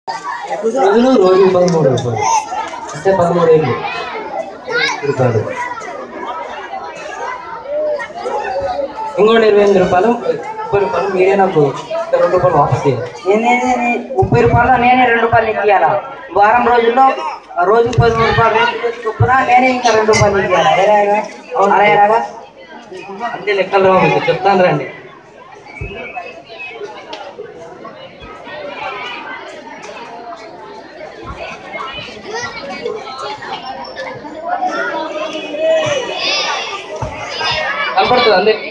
రోజులు రోజు పదమూడు రూపాయలు అంటే పదమూడు ఏళ్ళు రూపాయలు ఇంకోటి ఇరవై ఎనిమిది రూపాయలు ముప్పై రూపాయలు మీరే నాకు ఇంకా రెండు రూపాయలు వాపస్ చేయాలి నేనే ముప్పై రూపాయలు నేనే రెండు రూపాయలు నీకు ఇవ్వాలా వారం రోజుల్లో ఆ రోజుకి పది రూపాయలు రేటు చొప్పున నేనే ఇంకా రెండు రూపాయలు నీకు ఇవ్వాలా ఎలాగా అలా ఎలాగా అంతే లెక్కలు రావు మీకు చెప్తాను రండి కనపడుతుంది అందరికి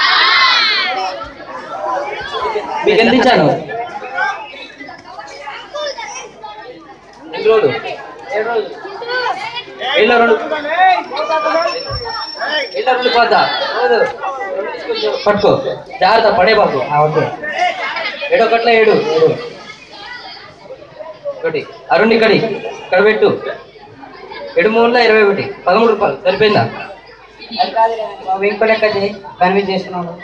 మీకు ఎంత ఇచ్చాను ఎన్ని రోజులు ఏడు రోజులు ఏళ్ళ రెండు ఏళ్ళ రెండు పోతా రోజు పట్టుకో జాగ్రత్త పడే బాబు ఓకే ఏడో కట్ల ఏడు ఏడు ఒకటి అరుణ్ ఇక్కడి ఇక్కడ పెట్టు ఏడు మూడులో ఇరవై ఒకటి పదమూడు రూపాయలు సరిపోయిందా అది కాదు బాబు ఇంకో లెక్క చేయి కన్విన్స్ చేస్తున్నాడు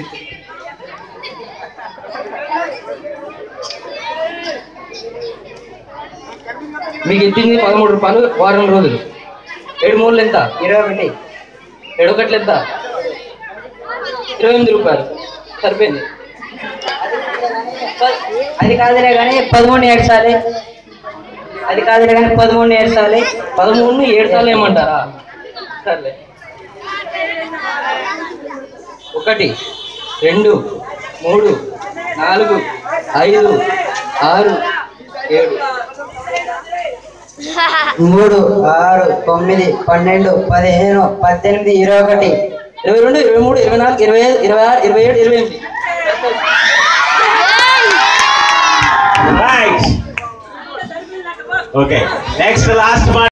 మీకు ఇచ్చింది పదమూడు రూపాయలు వారం రోజులు ఏడు మూడులు ఎంత ఇరవై ఒకటి ఏడు ఒకట్లు ఎంత ఇరవై ఎనిమిది రూపాయలు సరిపోయింది అది కాదులే కానీ పదమూడు ఏడ్చాలి అది కాదులే కానీ పదమూడు ఏడ్చాలి పదమూడు ఏడు సార్లు ఏమంటారా సర్లే ఒకటి రెండు మూడు నాలుగు ఐదు ఆరు ఏడు మూడు ఆరు తొమ్మిది పన్నెండు పదిహేను పద్దెనిమిది ఇరవై ఒకటి ఇరవై రెండు ఇరవై మూడు ఇరవై నాలుగు ఇరవై ఐదు ఇరవై ఆరు ఇరవై ఏడు ఇరవై ఎనిమిది Right. Okay. Next, the last one.